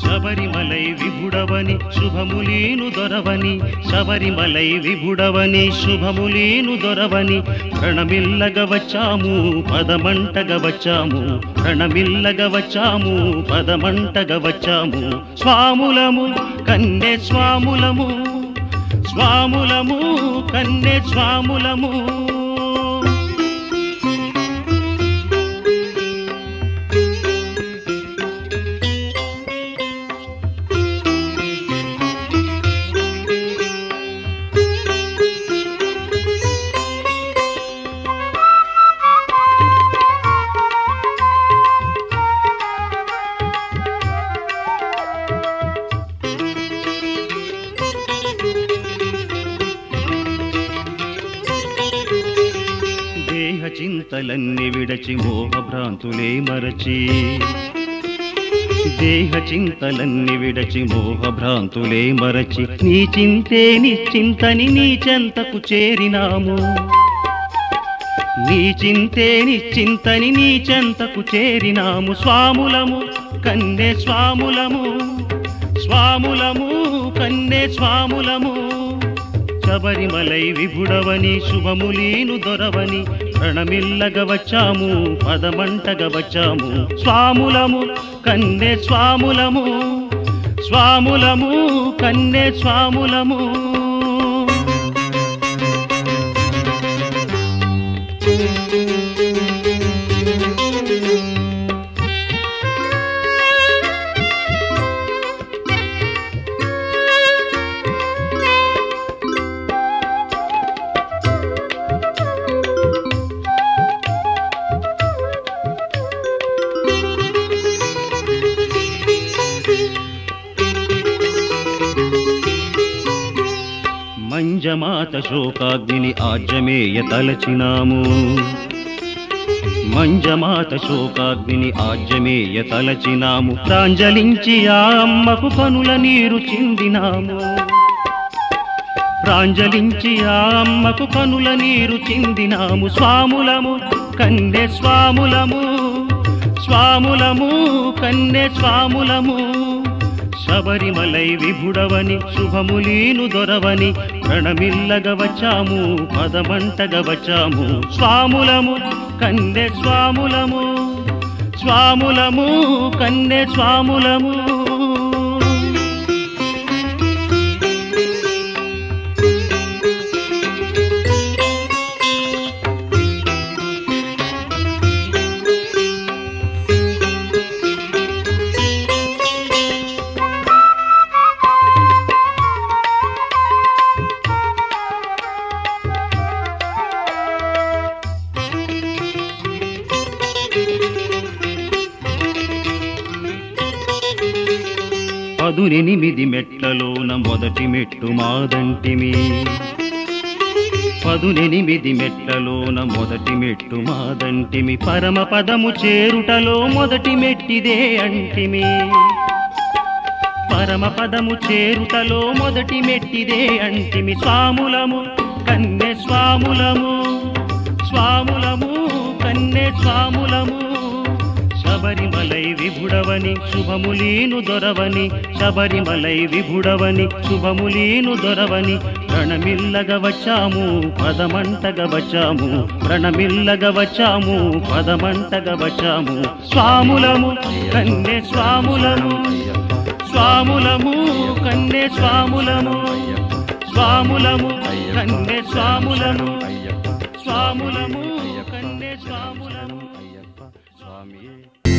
శబరిమలై విభుడవని శుభములీను దొరవని శబరిమలై విభుడవని శుభములీను దొరవని ప్రణమిల్లగ వచ్చాము పదమంటగ వచ్చాము ప్రణమిల్లగ వచ్చాము పదమంటగ వచ్చాము స్వాములము కన్నె స్వాములము స్వాములము కన్నె స్వాములము దేహ చింతలన్నీ విడచి మోహభ్రాంతులే మరచి దేహ చింతలన్నీ విడచి మోహభ్రాంతులే మరచి నీ చింతే నిశ్చింతని నీ చెంతకు చేరినాము నీ చింతే నిశ్చింతని నీ చెంతకు చేరినాము స్వాములము కన్నె స్వాములము స్వాములము కన్నె స్వాములము శబరిమలై విభుడవని శుభములీను దొరవని ప్రణమిల్లగ వచ్చాము పదమంటగ వచ్చాము స్వాములము కన్నె స్వాములము స్వాములము కన్నె స్వాములము మంజమాత శోకాగ్నిని ఆజ్యమేయ తలచినాము మంజమాత శోకాగ్నిని ఆజ్యమేయ తలచినాము ప్రాంజలించి ఆ అమ్మకు కనుల నీరు చిందినాము ప్రాంజలించి ఆ అమ్మకు కనుల నీరు చిందినాము స్వాములము కన్నె స్వాములము స్వాములము కన్నె స్వాములము శబరిమలై విభుడవని శుభములీను దొరవని ప్రణమిల్లగ వచ్చాము పదమంటగ వచ్చాము స్వాములము కన్నె స్వాములము స్వాములము కన్నె స్వాములము పదునెనిమిది మెట్లలోన మొదటి మెట్టు మాదంటిమి పదునెనిమిది మెట్లలోన మొదటి మెట్టు మాదంటిమి పరమ పదము చేరుటలో మొదటి మెట్టిదే అంటిమి పరమ పదము చేరుటలో మొదటి మెట్టిదే అంటిమి స్వాములము కన్నె స్వాములము స్వాములము కన్నె స్వాములము శబరిమలై విభుడవని శుభములీను దొరవని శబరిమలై విభుడవని శుభములీను దొరవని ప్రణమిల్లగ వచ్చాము పదమంటగ వచ్చాము ప్రణమిల్లగ వచ్చాము పదమంటగ వచ్చాము స్వాములము కన్నె స్వాములము స్వాములము కన్నె స్వాములము స్వాములము కన్నె స్వాములము స్వాములము కన్నె స్వాములము అయ్యప్ప స్వామియే